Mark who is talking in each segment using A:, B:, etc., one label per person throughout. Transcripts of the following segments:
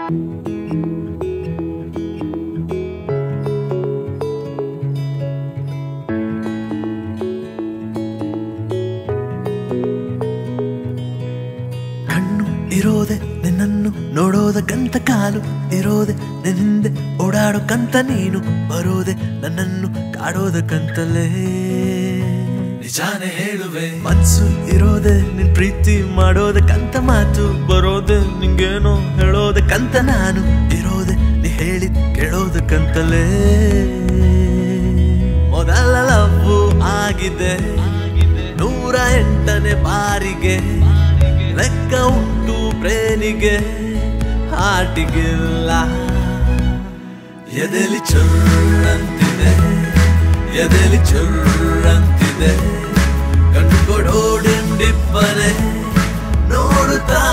A: ಕಣ್ಣು ಇರೋದೆ ನಿನ್ನನ್ನು ನೋಡೋದಕ್ಕಂತ ಕಾಲು ಇರೋದೆ ನಿನ್ನ ಹಿಂದೆ ಓಡಾಡೋಕಂತ ನೀನು ಬರೋದೆ ನನ್ನನ್ನು ಕಾಡೋದಕ್ಕಂತಲೇ ನಿಜಾನೇ ಹೇಳುವೆ ಮನ್ಸು ಇರೋದೆ ನಿನ್ ಪ್ರೀತಿ ಮಾಡೋದಕ್ಕಂತ ಮಾತು ಬರೋದೆ ನಿಂಗೇನೋ ಹೇಳೋದಕ್ಕಂತ ನಾನು ಇರೋದೆ ನೀ ಹೇಳಿ ಕೇಳೋದಕ್ಕಂತಲೇ ಮೊದಲ ಲವ್ವು ಆಗಿದೆ ನೂರ ಎಂಟನೇ ಬಾರಿಗೆ ಲೆಕ್ಕ ಉಂಟು ಬ್ರೇನಿಗೆ ಹಾಟಿಗಿಲ್ಲ ಎದೆಲಿ ಚುರ್ರಂತಿದೆ ಎದೆಲಿ ಚುರ್ರಂತಿದೆ ಕಣ್ಣು ಕೊಡೋಡಿಂಡಿಪ್ಪನೆ ನೋಡುತ್ತಾ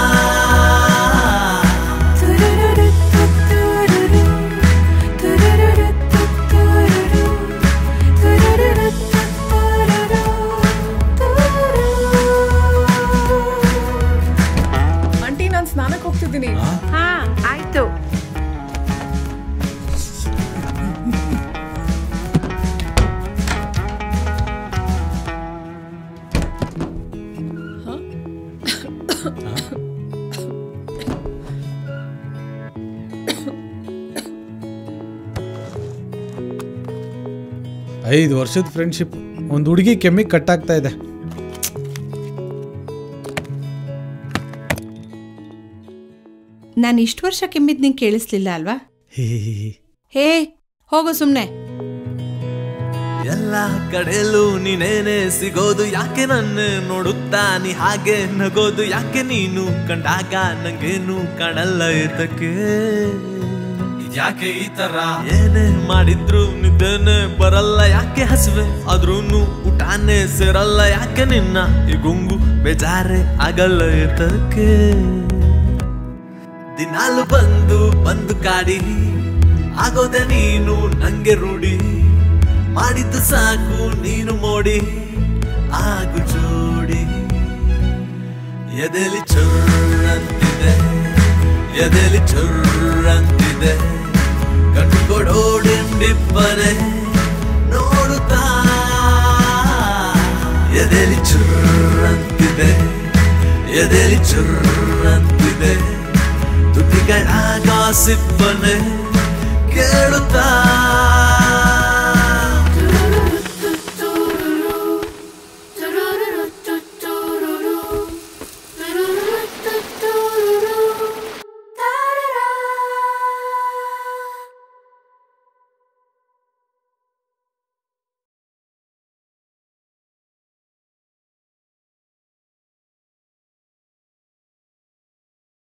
B: ಆಂಟಿ ನಾನು ಸ್ನಾನಕ್ಕೆ ಹೋಗ್ತಿದ್ದೀನಿ
C: ಹಾ ಆಯ್ತು
D: ಐದು ವರ್ಷದ ಫ್ರೆಂಡ್ಶಿಪ್ ಒಂದು ಹುಡುಗಿ ಕೆಮ್ಮಿಗೆ ಕಟ್ಟಾಗ್ತಾ ಇದೆ
E: ನಾನು ಇಷ್ಟು ವರ್ಷ ಕೆಮ್ಮಿದ್ ನಿಂಗೆ ಕೇಳಿಸ್ಲಿಲ್ಲ ಅಲ್ವಾ
D: ಹಿ ಹಿ ಹಿ ಹಿ.
E: ಹೇ ಹೋಗು ಸುಮ್ಮನೆ
A: ಎಲ್ಲ ಕಡೆಯಲ್ಲೂ ನೀನೇನೆ ಸಿಗೋದು ಯಾಕೆ ನನ್ನ ನೋಡುತ್ತಾ ನೀ ಹಾಗೆ ನಗೋದು ಯಾಕೆ ನೀನು ಕಂಡಾಗ ನಂಗೇನು ಕಾಣಲ್ಲ ಏತಕ್ಕೆ ಯಾಕೆ ಈ ತರ ಏನೇ ಮಾಡಿದ್ರು ನಿದ್ದೇನೆ ಬರಲ್ಲ ಯಾಕೆ ಹಸುವೆ ಆದ್ರೂನು ಊಟಾನೇ ಸೇರಲ್ಲ ಯಾಕೆ ನಿನ್ನ ಈ ಗುಂಗು ಬೇಜಾರೆ ಆಗಲ್ಲ ಏತಕ್ಕೆ ದಿನಾಲು ಬಂದು ಬಂದು ಕಾಡಿ ಆಗೋದೆ ನೀನು ನಂಗೆ ರೂಢಿ ಮಾಡಿದ್ದು ಸಾಕು ನೀನು ಮೋಡಿ ಆಗು ಜೋಡಿ ಎದೆಲಿ ಚುರ್ರಂತಿದೆ ಎದೆಲಿ ಚುರ್ರಂತಿದೆ ಕಣ್ಣು ಕೊಡೋಡಿಂಡಿಪ್ಪನೆ ನೋಡುತ್ತಾ ಎದೆಲಿ ಚುರ್ರಂತಿದೆ ಎದೆಲಿ ಚುರ್ರಂತಿದೆ ತುಟಿಗಳ ಗಾಸಿಪ್ಪನೆ ಕೇಳುತ್ತಾ